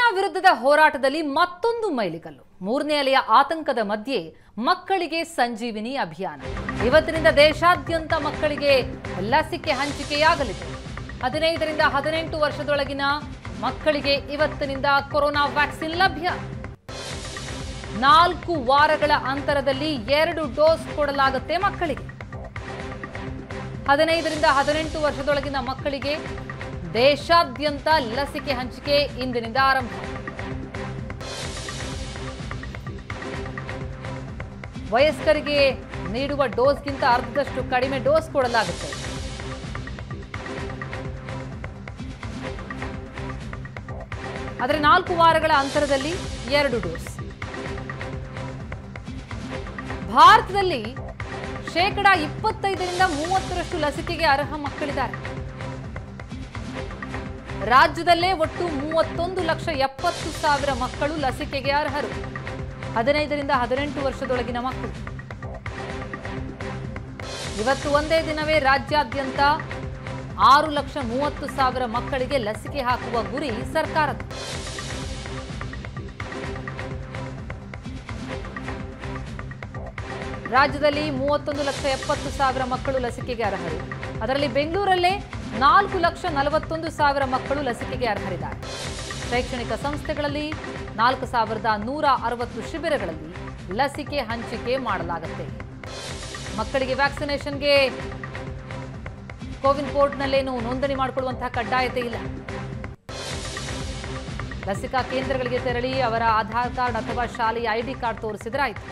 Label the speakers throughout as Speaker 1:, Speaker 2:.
Speaker 1: ವಿರುದ್ಧದ ಹೋರಾಟದಲ್ಲಿ ಮತ್ತೊಂದು ಮೈಲಿಗಲ್ಲು ಮೂರನೇ ಅಲೆಯ ಆತಂಕದ ಮಧ್ಯೆ ಮಕ್ಕಳಿಗೆ ಸಂಜೀವಿನಿ ಅಭಿಯಾನ ಇವತ್ತಿನಿಂದ ದೇಶಾದ್ಯಂತ ಮಕ್ಕಳಿಗೆ ಲಸಿಕೆ ಹಂಚಿಕೆಯಾಗಲಿದೆ ಹದಿನೈದರಿಂದ ಹದಿನೆಂಟು ವರ್ಷದೊಳಗಿನ ಮಕ್ಕಳಿಗೆ ಇವತ್ತಿನಿಂದ ಕೊರೋನಾ ವ್ಯಾಕ್ಸಿನ್ ಲಭ್ಯ ನಾಲ್ಕು ವಾರಗಳ ಅಂತರದಲ್ಲಿ ಎರಡು ಡೋಸ್ ಕೊಡಲಾಗುತ್ತೆ ಮಕ್ಕಳಿಗೆ ಹದಿನೈದರಿಂದ ಹದಿನೆಂಟು ವರ್ಷದೊಳಗಿನ ಮಕ್ಕಳಿಗೆ ದೇಶಾದ್ಯಂತ ಲಸಿಕೆ ಹಂಚಿಕೆ ಇಂದಿನಿಂದ ಆರಂಭ ವಯಸ್ಕರಿಗೆ ನೀಡುವ ಡೋಸ್ಗಿಂತ ಅರ್ಧದಷ್ಟು ಕಡಿಮೆ ಡೋಸ್ ಕೊಡಲಾಗುತ್ತೆ ಆದರೆ ನಾಲ್ಕು ವಾರಗಳ ಅಂತರದಲ್ಲಿ ಎರಡು ಡೋಸ್ ಭಾರತದಲ್ಲಿ ಶೇಕಡ ಇಪ್ಪತ್ತೈದರಿಂದ ಮೂವತ್ತರಷ್ಟು ಲಸಿಕೆಗೆ ಅರ್ಹ ಮಕ್ಕಳಿದ್ದಾರೆ ರಾಜ್ಯದಲ್ಲೇ ಒಟ್ಟು ಮೂವತ್ತೊಂದು ಲಕ್ಷ ಎಪ್ಪತ್ತು ಸಾವಿರ ಮಕ್ಕಳು ಲಸಿಕೆಗೆ ಅರ್ಹರು ಹದಿನೈದರಿಂದ ಹದಿನೆಂಟು ವರ್ಷದೊಳಗಿನ ಮಕ್ಕಳು ಇವತ್ತು ಒಂದೇ ದಿನವೇ ರಾಜ್ಯಾದ್ಯಂತ ಆರು ಲಕ್ಷ ಮೂವತ್ತು ಸಾವಿರ ಮಕ್ಕಳಿಗೆ ಲಸಿಕೆ ಹಾಕುವ ಗುರಿ ಸರ್ಕಾರದ ರಾಜ್ಯದಲ್ಲಿ ಮೂವತ್ತೊಂದು ಲಕ್ಷ ಎಪ್ಪತ್ತು ಸಾವಿರ ಮಕ್ಕಳು ಲಸಿಕೆಗೆ ಅರ್ಹರು ಅದರಲ್ಲಿ ಬೆಂಗಳೂರಲ್ಲೇ ನಾಲ್ಕು ಲಕ್ಷ ನಲವತ್ತೊಂದು ಸಾವಿರ ಮಕ್ಕಳು ಲಸಿಕೆಗೆ ಅರ್ಹರಿದ್ದಾರೆ ಶೈಕ್ಷಣಿಕ ಸಂಸ್ಥೆಗಳಲ್ಲಿ ನಾಲ್ಕು ಸಾವಿರದ ನೂರ ಅರವತ್ತು ಶಿಬಿರಗಳಲ್ಲಿ ಲಸಿಕೆ ಹಂಚಿಕೆ ಮಾಡಲಾಗುತ್ತೆ ಮಕ್ಕಳಿಗೆ ವ್ಯಾಕ್ಸಿನೇಷನ್ಗೆ ಕೋವಿನ್ ಪೋರ್ಟ್ನಲ್ಲೇನು ನೋಂದಣಿ ಮಾಡಿಕೊಳ್ಳುವಂತಹ ಕಡ್ಡಾಯತೆ ಇಲ್ಲ ಲಸಿಕಾ ಕೇಂದ್ರಗಳಿಗೆ ತೆರಳಿ ಅವರ ಆಧಾರ್ ಕಾರ್ಡ್ ಅಥವಾ ಶಾಲೆಯ ಐಡಿ ಕಾರ್ಡ್ ತೋರಿಸಿದ್ರೆ ಆಯ್ತು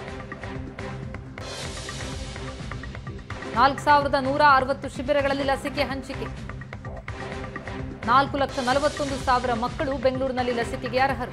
Speaker 1: ನಾಲ್ಕು ಸಾವಿರದ ನೂರ ಅರವತ್ತು ಶಿಬಿರಗಳಲ್ಲಿ ಲಸಿಕೆ ಹಂಚಿಕೆ ನಾಲ್ಕು ಲಕ್ಷ ನಲವತ್ತೊಂದು ಸಾವಿರ ಮಕ್ಕಳು ಬೆಂಗಳೂರಿನಲ್ಲಿ ಲಸಿಕೆಗೆ ಅರ್ಹರು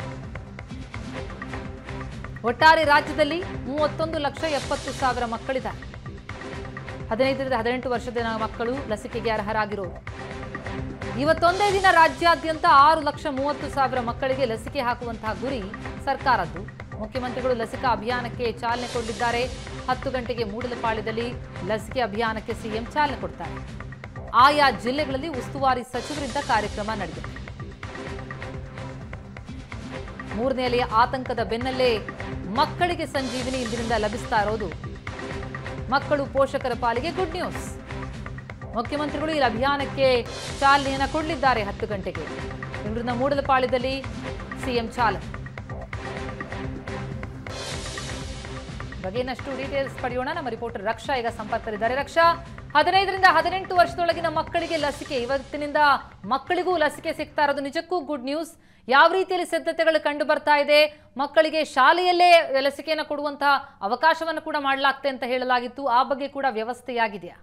Speaker 1: ಒಟ್ಟಾರೆ ರಾಜ್ಯದಲ್ಲಿ ಮೂವತ್ತೊಂದು ಲಕ್ಷ ಎಪ್ಪತ್ತು ಸಾವಿರ ಮಕ್ಕಳಿದ್ದಾರೆ ಹದಿನೈದರಿಂದ ಹದಿನೆಂಟು ವರ್ಷದ ಮಕ್ಕಳು ಲಸಿಕೆಗೆ ಅರ್ಹರಾಗಿರೋರು ಇವತ್ತೊಂದೇ ದಿನ ರಾಜ್ಯಾದ್ಯಂತ ಆರು ಲಕ್ಷ ಮೂವತ್ತು ಸಾವಿರ ಮಕ್ಕಳಿಗೆ ಲಸಿಕೆ ಹಾಕುವಂತಹ ಗುರಿ ಸರ್ಕಾರದ್ದು ಮುಖ್ಯಮಂತ್ರಿಗಳು ಲಸಿಕಾ ಅಭಿಯಾನಕ್ಕೆ ಚಾಲನೆ ಕೊಡಲಿದ್ದಾರೆ ಹತ್ತು ಗಂಟೆಗೆ ಮೂಡಲಪಾಳ್ಯದಲ್ಲಿ ಲಸಿಕೆ ಅಭಿಯಾನಕ್ಕೆ ಸಿಎಂ ಚಾಲನೆ ಕೊಡ್ತಾರೆ ಆಯಾ ಜಿಲ್ಲೆಗಳಲ್ಲಿ ಉಸ್ತುವಾರಿ ಸಚಿವರಿಂದ ಕಾರ್ಯಕ್ರಮ ನಡೆದಿದೆ ಮೂರನೇ ಅಲೆಯ ಆತಂಕದ ಬೆನ್ನಲ್ಲೇ ಮಕ್ಕಳಿಗೆ ಸಂಜೀವಿನಿ ಇಂದಿನಿಂದ ಲಭಿಸ್ತಾ ಇರೋದು ಮಕ್ಕಳು ಪೋಷಕರ ಪಾಲಿಗೆ ಗುಡ್ ನ್ಯೂಸ್ ಮುಖ್ಯಮಂತ್ರಿಗಳು ಈ ಅಭಿಯಾನಕ್ಕೆ ಚಾಲನೆಯನ್ನ ಕೊಡಲಿದ್ದಾರೆ ಹತ್ತು ಗಂಟೆಗೆ ಬೆಂಗಳೂರಿನ ಮೂಡಲಪಾಳ್ಯದಲ್ಲಿ ಸಿಎಂ ಚಾಲನೆ ಬಗ್ಗೆ ಇನ್ನಷ್ಟು ಡೀಟೇಲ್ಸ್ ಪಡೆಯೋಣ ನಮ್ಮ ರಿಪೋರ್ಟರ್ ರಕ್ಷಾ ಈಗ ಸಂಪರ್ಕದಲ್ಲಿದ್ದಾರೆ ರಕ್ಷಾ ಹದಿನೈದರಿಂದ ಹದಿನೆಂಟು ವರ್ಷದೊಳಗಿನ ಮಕ್ಕಳಿಗೆ ಲಸಿಕೆ ಇವತ್ತಿನಿಂದ ಮಕ್ಕಳಿಗೂ ಲಸಿಕೆ ಸಿಗ್ತಾ ಇರೋದು ನಿಜಕ್ಕೂ ಗುಡ್ ನ್ಯೂಸ್ ಯಾವ ರೀತಿಯಲ್ಲಿ ಸಿದ್ಧತೆಗಳು ಕಂಡು ಬರ್ತಾ ಇದೆ ಮಕ್ಕಳಿಗೆ ಶಾಲೆಯಲ್ಲೇ ಲಸಿಕೆಯನ್ನು ಕೊಡುವಂತಹ ಅವಕಾಶವನ್ನು ಕೂಡ ಮಾಡಲಾಗ್ತೆ ಅಂತ ಹೇಳಲಾಗಿತ್ತು ಆ ಬಗ್ಗೆ ಕೂಡ ವ್ಯವಸ್ಥೆಯಾಗಿದೆಯಾ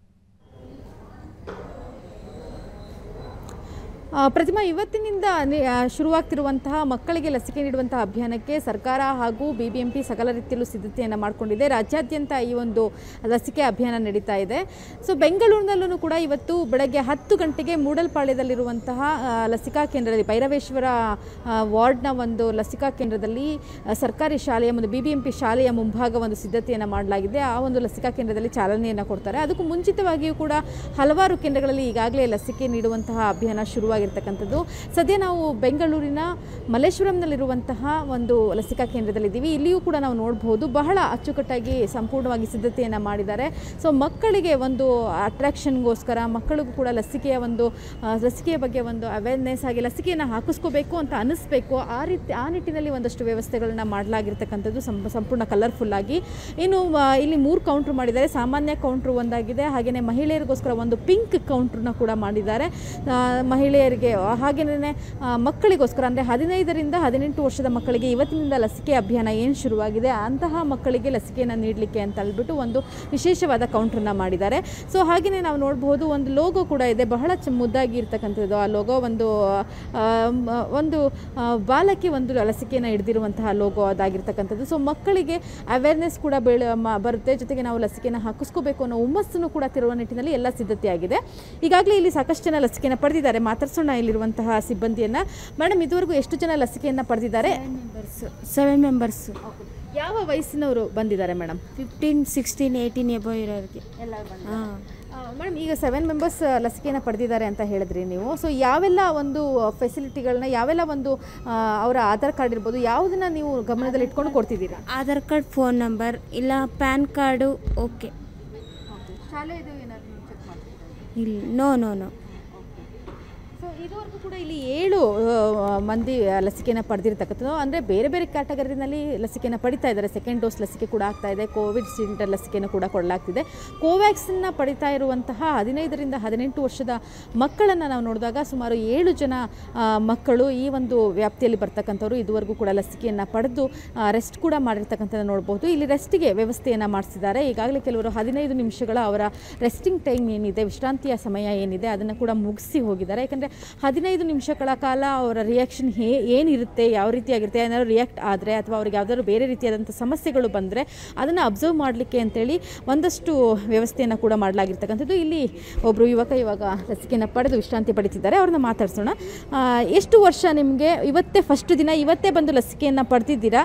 Speaker 2: ಆ, ಪ್ರತಿಮಾ ಇವತ್ತಿನಿಂದ ನಿ- ಆ, ಶುರುವಾಗ್ತಿರುವಂತಹ ಮಕ್ಕಳಿಗೆ ಲಸಿಕೆ ನೀಡುವಂತಹ ಅಭಿಯಾನಕ್ಕೆ ಸರ್ಕಾರ ಹಾಗೂ ಬಿಬಿಎಂಪಿ ಸಕಲ ರೀತಿಯಲ್ಲೂ ಸಿದ್ಧತೆಯನ್ನು ಮಾಡಿಕೊಂಡಿದೆ ರಾಜ್ಯಾದ್ಯಂತ ಈ ಒಂದು ಲಸಿಕೆ ಅಭಿಯಾನ ನಡೀತಾ ಇದೆ ಸೊ ಬೆಂಗಳೂರಿನಲ್ಲೂ ಕೂಡ ಇವತ್ತು ಬೆಳಗ್ಗೆ ಹತ್ತು ಗಂಟೆಗೆ ಮೂಡಲ್ಪಾಳ್ಯದಲ್ಲಿರುವಂತಹ ಆ, ಲಸಿಕಾ ಕೇಂದ್ರದಲ್ಲಿ ಭೈರವೇಶ್ವರ ಆ, ವಾರ್ಡ್ನ ಒಂದು ಲಸಿಕಾ ಕೇಂದ್ರದಲ್ಲಿ ಆ, ಸರ್ಕಾರಿ ಶಾಲೆಯ ಒಂದು ಬಿಬಿಎಂಪಿ ಶಾಲೆಯ ಮುಂಭಾಗ ಒಂದು ಸಿದ್ಧತೆಯನ್ನು ಮಾಡಲಾಗಿದೆ ಆ ಒಂದು ಲಸಿಕಾ ಕೇಂದ್ರದಲ್ಲಿ ಚಾಲನೆಯನ್ನು ಕೊಡ್ತಾರೆ ಅದಕ್ಕೂ ಮುಂಚಿತವಾಗಿಯೂ ಕೂಡ ಹಲವಾರು ಕೇಂದ್ರಗಳಲ್ಲಿ ಈಗಾಗಲೇ ಲಸಿಕೆ ನೀಡುವಂತಹ ಅಭಿಯಾನ ಶುರುವಾಗಿರ್ತಕ್ಕಂಥದ್ದು ಸದ್ಯ ನಾವು ಬೆಂಗಳೂರಿನ ಮಲ್ಲೇಶ್ವರಂನಲ್ಲಿರುವಂತಹ ಒಂದು ಲಸಿಕಾ ಕೇಂದ್ರದಲ್ಲಿದ್ದೀವಿ ಇಲ್ಲಿಯೂ ಕೂಡ ನಾವು ನೋಡಬಹುದು ಬಹಳ ಅಚ್ಚುಕಟ್ಟಾಗಿ ಸಂಪೂರ್ಣವಾಗಿ ಸಿದ್ಧತೆಯನ್ನು ಮಾಡಿದ್ದಾರೆ ಸೊ ಮಕ್ಕಳಿಗೆ ಒಂದು ಅಟ್ರಾಕ್ಷನ್ಗೋಸ್ಕರ ಮಕ್ಕಳಿಗೂ ಕೂಡ ಲಸಿಕೆಯ ಒಂದು ಆ, ಲಸಿಕೆಯ ಬಗ್ಗೆ ಒಂದು ಅವೇರ್ನೆಸ್ ಆಗಿ ಲಸಿಕೆಯನ್ನು ಹಾಕಿಸ್ಕೋಬೇಕು ಅಂತ ಅನಿಸ್ಬೇಕು ಆ ರೀತಿ ಆ ನಿಟ್ಟಿನಲ್ಲಿ ಒಂದಷ್ಟು ವ್ಯವಸ್ಥೆಗಳನ್ನ ಮಾಡಲಾಗಿರ್ತಕ್ಕಂಥದ್ದು ಸಂ ಸಂಪೂರ್ಣ ಕಲರ್ಫುಲ್ ಆಗಿ ಇನ್ನು ಆ, ಇಲ್ಲಿ ಮೂರು ಕೌಂಟ್ರ್ ಮಾಡಿದ್ದಾರೆ ಸಾಮಾನ್ಯ ಕೌಂಟ್ರ್ ಒಂದಾಗಿದೆ ಹಾಗೆಯೇ ಮಹಿಳೆಯರಿಗೋಸ್ಕರ ಒಂದು ಪಿಂಕ್ ಕೌಂಟ್ರನ್ನ ಕೂಡ ಮಾಡಿದ್ದಾರೆ ಆ, ಮಹಿಳೆಯರಿಗೆ ಹಾಗೆಯೇ ಮಕ್ಕಳಿಗೋಸ್ಕರ ಅಂದರೆ ಹದಿನೈದರಿಂದ ಹದಿನೆಂಟು ವರ್ಷದ ಮಕ್ಕಳಿಗೆ ಇವತ್ತಿನಿಂದ ಲಸಿಕೆ ಅಭಿಯಾನ ಏನು ಶುರುವಾಗಿದೆ ಅಂತಹ ಮಕ್ಕಳಿಗೆ ಲಸಿಕೆಯನ್ನು ನೀಡಲಿಕ್ಕೆ ಅಂತ ಹೇಳ್ಬಿಟ್ಟು ಒಂದು ವಿಶೇಷವಾದ ಕೌಂಟ್ರನ್ನ ಮಾಡಿದ್ದಾರೆ ಸೊ ಹಾಗೆಯೇ ನಾವು ನೋಡಬಹುದು ಒಂದು ಲೋಗೋ ಕೂಡ ಇದೆ ಬಹಳ ಚ ಮುದ್ದಾಗಿ ಇರ್ತಕ್ಕಂಥದ್ದು ಆ ಲೋಗೋ ಒಂದು ಆ, ಮ- ಒಂದು ಆ, ಬಾಲಕ್ಕೆ ಒಂದು ಲಸಿಕೆಯನ್ನು ಹಿಡಿದಿರುವಂತಹ ಲೋಗೋ ಅದಾಗಿರ್ತಕ್ಕಂಥದ್ದು ಸೊ ಮಕ್ಕಳಿಗೆ ಅವೇರ್ನೆಸ್ ಕೂಡ ಬೆಳೆ ಮ- ಬರುತ್ತೆ ಜೊತೆಗೆ ನಾವು ಲಸಿಕೆಯನ್ನು ಹಾಕಿಸ್ಕೋಬೇಕು ಅನ್ನೋ ಹುಮ್ಮಸ್ಸನ್ನು ಕೂಡ ತಿರುವ ನಿಟ್ಟಿನಲ್ಲಿ ಎಲ್ಲ ಸಿದ್ಧತೆಯಾಗಿದೆ ಈಗಾಗಲೇ ಇಲ್ಲಿ ಸಾಕಷ್ಟು ಜನ ಲಸಿಕೆಯನ್ನು ಪಡೆದಿದ್ದಾರೆ ಮಾತಾಡ್ಸೋಣ ಇಲ್ಲಿರುವಂತಹ ಸಿಬ್ಬಂದಿಯನ್ನು ಮೇಡಮ್ ಇದುವರೆಗೂ ಎಷ್ಟು ಜನ ಲಸಿಕೆಯನ್ನು ಪಡೆದಿದ್ದಾರೆ
Speaker 3: ಮೆಂಬರ್ಸ್ ಸೆವೆನ್ ಮೆಂಬರ್ಸ್
Speaker 2: ಯಾವ ವಯಸ್ಸಿನವರು ಬಂದಿದ್ದಾರೆ madam
Speaker 3: fifteen sixteen eighteen above ಇರೋರಿಗೆ ಹಾಂ
Speaker 2: ಮೇಡಮ್ ಈಗ ಸೆವೆನ್ ಮೆಂಬರ್ಸ್ ಲಸಿಕೆಯನ್ನು ಪಡೆದಿದ್ದಾರೆ ಅಂತ ಹೇಳಿದ್ರಿ ನೀವು ಸೊ ಯಾವೆಲ್ಲ ಒಂದು ಫೆಸಿಲಿಟಿಗಳನ್ನ ಯಾವೆಲ್ಲ ಒಂದು ಆ, ಅವರ ಆಧಾರ್ ಕಾರ್ಡ್ ಇರ್ಬೋದು ಯಾವುದನ್ನ ನೀವು ಗಮನದಲ್ಲಿ ಇಟ್ಕೊಂಡು ಕೊಡ್ತಿದ್ದೀರಾ
Speaker 3: ಆಧಾರ್ ಕಾರ್ಡ್ ಫೋನ್ ನಂಬರ್ ಇಲ್ಲ ಪ್ಯಾನ್ ಕಾರ್ಡು ಓಕೆ
Speaker 2: ಶಾಲೆದು ಏನಾದರೂ ಚೆಕ್ ಮಾಡ್ತಿದ್ದೀರಾ
Speaker 3: ಇಲ್ಲ ನೋ ನೋ ನೋ
Speaker 2: ಸೊ ಇದುವರೆಗೂ ಕೂಡ ಇಲ್ಲಿ ಏಳು ಆ, ಮಂದಿ ಲಸಿಕೆಯನ್ನು ಪಡೆದಿರ್ತಕ್ಕಂಥದ್ದು ಅಂದರೆ ಬೇರೆ ಬೇರೆ ಕ್ಯಾಟಗರಿನಲ್ಲಿ ಲಸಿಕೆಯನ್ನು ಪಡಿತಾ ಇದ್ದಾರೆ ಸೆಕೆಂಡ್ ಡೋಸ್ ಲಸಿಕೆ ಕೂಡ ಆಗ್ತಾ ಇದೆ ಕೋವಿಡ್ ಸೆಂಟರ್ ಲಸಿಕೆಯನ್ನು ಕೂಡ ಕೊಡಲಾಗ್ತಿದೆ ಕೋವ್ಯಾಕ್ಸಿನ್ನ ಪಡಿತಾ ಇರುವಂತಹ ಹದಿನೈದರಿಂದ ಹದಿನೆಂಟು ವರ್ಷದ ಮಕ್ಕಳನ್ನು ನಾವು ನೋಡಿದಾಗ ಸುಮಾರು ಏಳು ಜನ ಆ, ಮಕ್ಕಳು ಈ ಒಂದು ವ್ಯಾಪ್ತಿಯಲ್ಲಿ ಬರ್ತಕ್ಕಂಥವ್ರು ಇದುವರೆಗೂ ಕೂಡ ಲಸಿಕೆಯನ್ನು ಪಡೆದು ರೆಸ್ಟ್ ಕೂಡ ಮಾಡಿರ್ತಕ್ಕಂಥದ್ದು ನೋಡ್ಬೋದು ಇಲ್ಲಿ ರೆಸ್ಟಿಗೆ ವ್ಯವಸ್ಥೆಯನ್ನು ಮಾಡಿಸಿದ್ದಾರೆ ಈಗಾಗಲೇ ಕೆಲವರು ಹದಿನೈದು ನಿಮಿಷಗಳ ಅವರ ರೆಸ್ಟಿಂಗ್ ಟೈಮ್ ಏನಿದೆ ವಿಶ್ರಾಂತಿಯ ಸಮಯ ಏನಿದೆ ಅದನ್ನು ಕೂಡ ಮುಗಿಸಿ ಹೋಗಿದ್ದಾರೆ ಯಾಕಂದರೆ ಹದಿನೈದು ನಿಮಿಷಗಳ ಕಾಲ ಅವರ ರಿಯಾಕ್ಷನ್ ಹೇ ಏನಿರುತ್ತೆ ಯಾವ ರೀತಿಯಾಗಿರುತ್ತೆ ಏನಾದ್ರು ರಿಯಾಕ್ಟ್ ಆದರೆ ಅಥವಾ ಅವ್ರಿಗೆ ಯಾವುದಾದ್ರು ಬೇರೆ ರೀತಿಯಾದಂಥ ಸಮಸ್ಯೆಗಳು ಬಂದರೆ ಅದನ್ನು ಅಬ್ಸರ್ವ್ ಮಾಡಲಿಕ್ಕೆ ಅಂತೇಳಿ ಒಂದಷ್ಟು ವ್ಯವಸ್ಥೆಯನ್ನು ಕೂಡ ಮಾಡಲಾಗಿರ್ತಕ್ಕಂಥದ್ದು ಇಲ್ಲಿ ಒಬ್ಬರು ಯುವಕ ಇವಾಗ ಲಸಿಕೆಯನ್ನು ಪಡೆದು ವಿಶ್ರಾಂತಿ ಪಡಿತಿದ್ದಾರೆ ಅವ್ರನ್ನ ಮಾತಾಡ್ಸೋಣ ಆ, ಎಷ್ಟು ವರ್ಷ ನಿಮಗೆ ಇವತ್ತೇ ಫಸ್ಟ್ ದಿನ ಇವತ್ತೇ ಬಂದು ಲಸಿಕೆಯನ್ನು ಪಡೆದಿದ್ದೀರಾ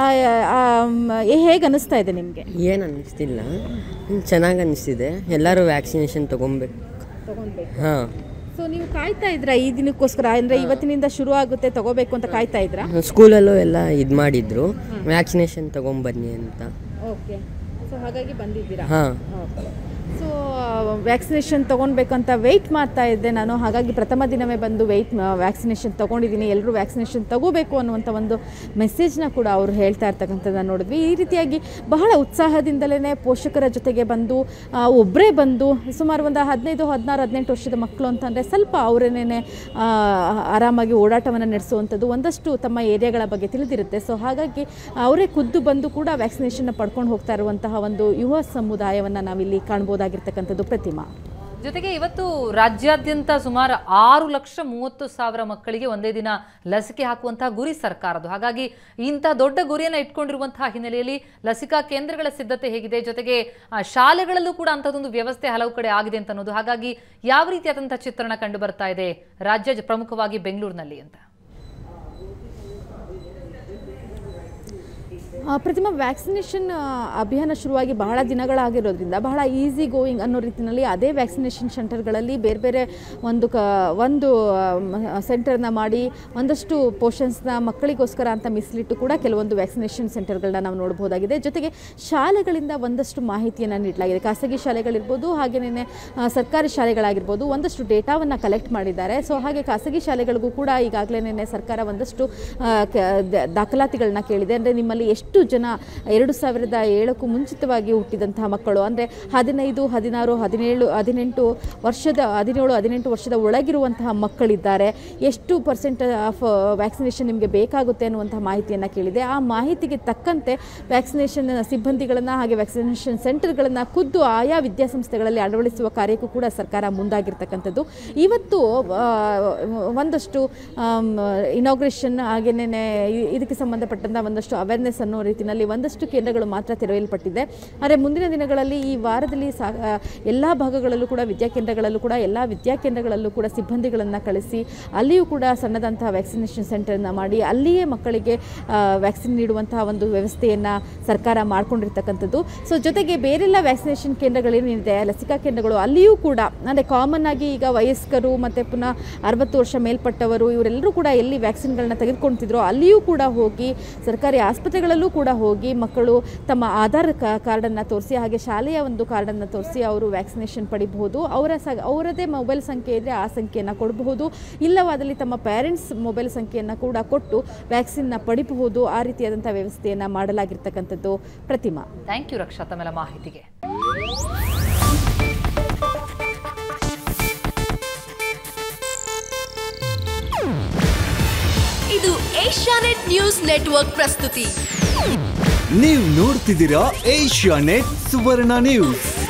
Speaker 2: ಹೇಗೆ ಅನ್ನಿಸ್ತಾ ಇದೆ ನಿಮಗೆ
Speaker 4: ಏನು ಅನ್ನಿಸ್ತಿಲ್ಲ ಚೆನ್ನಾಗಿ ಅನ್ನಿಸ್ತಿದೆ ಎಲ್ಲರೂ ವ್ಯಾಕ್ಸಿನೇಷನ್ ತೊಗೊಬೇಕು
Speaker 2: ತಗೊಳ್ಬೇಕು
Speaker 4: ಹಾಂ
Speaker 2: ಸೊ ನೀವು ಕಾಯ್ತಾ ಇದ್ರಾ ಈ ದಿನಕ್ಕೋಸ್ಕರ ಅಂದರೆ ಇವತ್ತಿನಿಂದ ಶುರು ಆಗುತ್ತೆ ತಗೋಬೇಕು ಅಂತ ಕಾಯ್ತಾ ಇದ್ರಾ
Speaker 4: ಸ್ಕೂಲಲ್ಲೂ ಎಲ್ಲ ಇದು ಮಾಡಿದ್ರು ವ್ಯಾಕ್ಸಿನೇಷನ್ ತೊಗೊಂಬನ್ನಿ ಅಂತ
Speaker 2: ಓಕೆ ಸೊ ಹಾಗಾಗಿ ಬಂದಿದ್ದೀರಾ
Speaker 4: ಹಾಂ
Speaker 2: ಸೊ ವ್ಯಾಕ್ಸಿನೇಷನ್ ತೊಗೊಳ್ಬೇಕಂತ ವೆಯ್ಟ್ ಮಾಡ್ತಾ ಇದ್ದೆ ನಾನು ಹಾಗಾಗಿ ಪ್ರಥಮ ದಿನವೇ ಬಂದು ವೆಯ್ಟ್ ವ್ಯಾಕ್ಸಿನೇಷನ್ ತೊಗೊಂಡಿದ್ದೀನಿ ಎಲ್ಲರೂ ವ್ಯಾಕ್ಸಿನೇಷನ್ ತಗೋಬೇಕು ಅನ್ನುವಂಥ ಒಂದು ಮೆಸೇಜ್ನ ಕೂಡ ಅವರು ಹೇಳ್ತಾ ಇರ್ತಕ್ಕಂಥದ್ದನ್ನು ನೋಡಿದ್ವಿ ಈ ರೀತಿಯಾಗಿ ಬಹಳ ಉತ್ಸಾಹದಿಂದಲೇ ಪೋಷಕರ ಜೊತೆಗೆ ಬಂದು ಒಬ್ಬರೇ ಬಂದು ಸುಮಾರು ಒಂದು ಹದಿನೈದು ಹದಿನಾರು ಹದಿನೆಂಟು ವರ್ಷದ ಮಕ್ಕಳು ಅಂತಂದರೆ ಸ್ವಲ್ಪ ಅವರೇನೇ ಆರಾಮಾಗಿ ಓಡಾಟವನ್ನು ನಡೆಸುವಂಥದ್ದು ಒಂದಷ್ಟು ತಮ್ಮ ಏರಿಯಾಗಳ ಬಗ್ಗೆ ತಿಳಿದಿರುತ್ತೆ ಸೊ ಹಾಗಾಗಿ ಅವರೇ ಖುದ್ದು ಬಂದು ಕೂಡ ವ್ಯಾಕ್ಸಿನೇಷನ್ನ ಪಡ್ಕೊಂಡು ಹೋಗ್ತಾ ಇರುವಂತಹ ಒಂದು ಯುವ ಸಮುದಾಯವನ್ನು ನಾವಿಲ್ಲಿ ಕಾಣ್ಬೋದಾಗಿರ್ತಕ್ಕಂಥದ್ದು ಪ್ರತಿಮಾ
Speaker 1: ಜೊತೆಗೆ ಇವತ್ತು ರಾಜ್ಯಾದ್ಯಂತ ಸುಮಾರು ಆರು ಲಕ್ಷ ಮೂವತ್ತು ಸಾವಿರ ಮಕ್ಕಳಿಗೆ ಒಂದೇ ದಿನ ಲಸಿಕೆ ಹಾಕುವಂತಹ ಗುರಿ ಸರ್ಕಾರದ್ದು ಹಾಗಾಗಿ ಇಂಥ ದೊಡ್ಡ ಗುರಿಯನ್ನು ಇಟ್ಕೊಂಡಿರುವಂತಹ ಹಿನ್ನೆಲೆಯಲ್ಲಿ ಲಸಿಕಾ ಕೇಂದ್ರಗಳ ಸಿದ್ಧತೆ ಹೇಗಿದೆ ಜೊತೆಗೆ ಆ, ಶಾಲೆಗಳಲ್ಲೂ ಕೂಡ ಅಂಥದ್ದೊಂದು ವ್ಯವಸ್ಥೆ ಹಲವು ಕಡೆ ಆಗಿದೆ ಅಂತ ಅನ್ನೋದು ಹಾಗಾಗಿ ಯಾವ ರೀತಿಯಾದಂತಹ ಚಿತ್ರಣ ಕಂಡು ಬರ್ತಾ ಇದೆ ರಾಜ್ಯ ಜ- ಪ್ರಮುಖವಾಗಿ ಬೆಂಗಳೂರಿನಲ್ಲಿ ಅಂತ
Speaker 2: ಆ, ಪ್ರತಿಮಾ ವ್ಯಾಕ್ಸಿನೇಷನ್ ಅಭಿಯಾನ ಶುರುವಾಗಿ ಬಹಳ ದಿನಗಳಾಗಿರೋದ್ರಿಂದ ಬಹಳ ಈಸಿ ಗೋಯಿಂಗ್ ಅನ್ನೋ ರೀತಿಯಲ್ಲಿ ಅದೇ ವ್ಯಾಕ್ಸಿನೇಷನ್ ಸೆಂಟರ್ಗಳಲ್ಲಿ ಬೇರೆ ಬೇರೆ ಒಂದು ಕ ಒಂದು ಸೆಂಟರ್ನ ಮಾಡಿ ಒಂದಷ್ಟು ಪೋರ್ಷನ್ಸ್ನ ಮಕ್ಕಳಿಗೋಸ್ಕರ ಅಂತ ಮೀಸಲಿಟ್ಟು ಕೂಡ ಕೆಲವೊಂದು ವ್ಯಾಕ್ಸಿನೇಷನ್ ಸೆಂಟರ್ಗಳನ್ನ ನಾವು ನೋಡಬಹುದಾಗಿದೆ ಜೊತೆಗೆ ಶಾಲೆಗಳಿಂದ ಒಂದಷ್ಟು ಮಾಹಿತಿಯನ್ನು ನೀಡಲಾಗಿದೆ ಖಾಸಗಿ ಶಾಲೆಗಳಿರ್ಬೋದು ಹಾಗೆಯೇ ಸರ್ಕಾರಿ ಶಾಲೆಗಳಾಗಿರ್ಬೋದು ಒಂದಷ್ಟು ಡೇಟಾವನ್ನು ಕಲೆಕ್ಟ್ ಮಾಡಿದ್ದಾರೆ ಸೊ ಹಾಗೆ ಖಾಸಗಿ ಶಾಲೆಗಳಿಗೂ ಕೂಡ ಈಗಾಗಲೇ ಸರ್ಕಾರ ಒಂದಷ್ಟು ಆ, ಕ- ದ- ದಾಖಲಾತಿಗಳನ್ನ ಕೇಳಿದೆ ಅಂದರೆ ನಿಮ್ಮಲ್ಲಿ ಎಷ್ಟು ಜನ ಎರಡು ಸಾವಿರದ ಏಳಕ್ಕೂ ಮುಂಚಿತವಾಗಿ ಹುಟ್ಟಿದಂತಹ ಮಕ್ಕಳು ಅಂದರೆ ಹದಿನೈದು ಹದಿನಾರು ಹದಿನೇಳು ಹದಿನೆಂಟು ವರ್ಷದ ಹದಿನೇಳು ಹದಿನೆಂಟು ವರ್ಷದ ಒಳಗಿರುವಂತಹ ಮಕ್ಕಳಿದ್ದಾರೆ ಎಷ್ಟು ಪರ್ಸೆಂಟ್ ಆಫ್ ವ್ಯಾಕ್ಸಿನೇಷನ್ ನಿಮಗೆ ಬೇಕಾಗುತ್ತೆ ಅನ್ನುವಂತಹ ಮಾಹಿತಿಯನ್ನು ಕೇಳಿದೆ ಆ ಮಾಹಿತಿಗೆ ತಕ್ಕಂತೆ ವ್ಯಾಕ್ಸಿನೇಷನ್ ಸಿಬ್ಬಂದಿಗಳನ್ನು ಹಾಗೆ ವ್ಯಾಕ್ಸಿನೇಷನ್ ಸೆಂಟರ್ಗಳನ್ನು ಖುದ್ದು ಆಯಾ ವಿದ್ಯಾಸಂಸ್ಥೆಗಳಲ್ಲಿ ಅಳವಡಿಸುವ ಕಾರ್ಯಕ್ಕೂ ಕೂಡ ಸರ್ಕಾರ ಮುಂದಾಗಿರ್ತಕ್ಕಂಥದ್ದು ಇವತ್ತು ಆ, ಒಂದಷ್ಟು ಇನಾಗ್ರೇಷನ್ ಹಾಗೇನೇ ಇದಕ್ಕೆ ಸಂಬಂಧಪಟ್ಟಂಥ ಒಂದಷ್ಟು ಅವೇರ್ನೆಸ್ ಅನ್ನೋ ರೀತಿಯಲ್ಲಿ ಒಂದಷ್ಟು ಕೇಂದ್ರಗಳು ಮಾತ್ರ ತೆರೆಯಲ್ಪಟ್ಟಿದೆ ಆದರೆ ಮುಂದಿನ ದಿನಗಳಲ್ಲಿ ಈ ವಾರದಲ್ಲಿ ಸಾ ಎಲ್ಲ ಭಾಗಗಳಲ್ಲೂ ಕೂಡ ವಿದ್ಯಾಕೇಂದ್ರಗಳಲ್ಲೂ ಕೂಡ ಎಲ್ಲ ವಿದ್ಯಾಕೇಂದ್ರಗಳಲ್ಲೂ ಕೂಡ ಸಿಬ್ಬಂದಿಗಳನ್ನು ಕಳಿಸಿ ಅಲ್ಲಿಯೂ ಕೂಡ ಸಣ್ಣದಂತಹ ವ್ಯಾಕ್ಸಿನೇಷನ್ ಸೆಂಟರ್ನ ಮಾಡಿ ಅಲ್ಲಿಯೇ ಮಕ್ಕಳಿಗೆ ವ್ಯಾಕ್ಸಿನ್ ನೀಡುವಂತಹ ಒಂದು ವ್ಯವಸ್ಥೆಯನ್ನು ಸರ್ಕಾರ ಮಾಡ್ಕೊಂಡಿರ್ತಕ್ಕಂಥದ್ದು ಸೊ ಜೊತೆಗೆ ಬೇರೆಲ್ಲ ವ್ಯಾಕ್ಸಿನೇಷನ್ ಕೇಂದ್ರಗಳೇನಿದೆ ಲಸಿಕಾ ಕೇಂದ್ರಗಳು ಅಲ್ಲಿಯೂ ಕೂಡ ಅಂದರೆ ಕಾಮನ್ ಆಗಿ ಈಗ ವಯಸ್ಕರು ಮತ್ತು ಪುನಃ ಅರವತ್ತು ವರ್ಷ ಮೇಲ್ಪಟ್ಟವರು ಇವರೆಲ್ಲರೂ ಕೂಡ ಎಲ್ಲಿ ವ್ಯಾಕ್ಸಿನ್ಗಳನ್ನ ತೆಗೆದುಕೊಳ್ತಿದ್ರೋ ಅಲ್ಲಿಯೂ ಕೂಡ ಹೋಗಿ ಸರ್ಕಾರಿ ಆಸ್ಪತ್ರೆಗಳಲ್ಲೂ ಕೂಡ ಹೋಗಿ ಮಕ್ಕಳು ತಮ್ಮ ಆಧಾರ್ ಕಾರ್ಡನ್ನು ತೋರಿಸಿ ಹಾಗೆ ಶಾಲೆಯ ಒಂದು ಕಾರ್ಡನ್ನು ತೋರಿಸಿ ಅವರು ವ್ಯಾಕ್ಸಿನೇಷನ್ ಪಡಿಬಹುದು ಅವರ ಸ ಅವರದೇ ಮೊಬೈಲ್ ಸಂಖ್ಯೆ ಇದ್ದರೆ ಆ ಸಂಖ್ಯೆಯನ್ನು ಕೊಡಬಹುದು ಇಲ್ಲವಾದಲ್ಲಿ ತಮ್ಮ ಪೇರೆಂಟ್ಸ್ ಮೊಬೈಲ್ ಸಂಖ್ಯೆಯನ್ನು ಕೂಡ ಕೊಟ್ಟು ವ್ಯಾಕ್ಸಿನ್ನ ಪಡಿಬಹುದು ಆ ರೀತಿಯಾದಂಥ ವ್ಯವಸ್ಥೆಯನ್ನು ಮಾಡಲಾಗಿರ್ತಕ್ಕಂಥದ್ದು ಪ್ರತಿಮಾ
Speaker 1: ಥ್ಯಾಂಕ್ ಯು ರಕ್ಷಾ ತಮ್ಮೆಲ್ಲ ಮಾಹಿತಿಗೆ
Speaker 5: ಇದು ಏಷ್ಯಾನೆಟ್ ನ್ಯೂಸ್ ನೆಟ್ವರ್ಕ್ ಪ್ರಸ್ತುತಿ
Speaker 6: ನೀವು ನೋಡ್ತಿದ್ದೀರಾ ಏಷ್ಯಾ ನೆಟ್ ಸುವರ್ಣ ನ್ಯೂಸ್